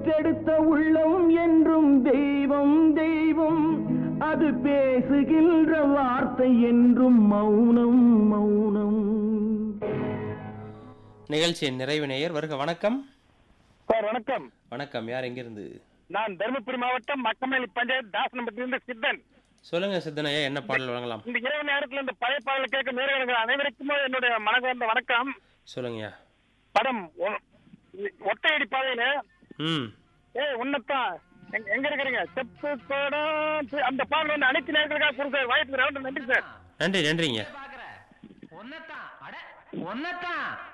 பெற்றெடுத்த உள்ளம் என்றும் தெய்வம் தெய்வம் அது பேசுகின்ற வார்த்தை என்றும் மௌனம் மௌனம் நிகழ்ச்சியின் நிறைவு நேயர் வருக வணக்கம் சார் வணக்கம் வணக்கம் யார் எங்கிருந்து நான் தருமபுரி மாவட்டம் மக்கமல்லி பஞ்சாயத்து தாசனம்பட்டிலிருந்து சித்தன் சொல்லுங்க சித்தனையா என்ன பாடல் வழங்கலாம் இந்த இரவு நேரத்தில் இந்த பழைய பாடலை கேட்க நேர்கள் அனைவருக்கும் என்னுடைய மனமார்ந்த வணக்கம் சொல்லுங்கய்யா படம் ஒ- ஒத்தையடி பாதையில ம் ஏய் உன்னத்தான் எங்க எங்க இருக்கிறீங்க செப்பு கோடம் சி- அந்த பாடல் வந்து அனைத்து நேர்களுக்காக கொடுங்க வாய்ப்பு நன்றி சார் நன்றி நன்றிங்க ஒன்னத்தான் அட ஒன்னத்தான்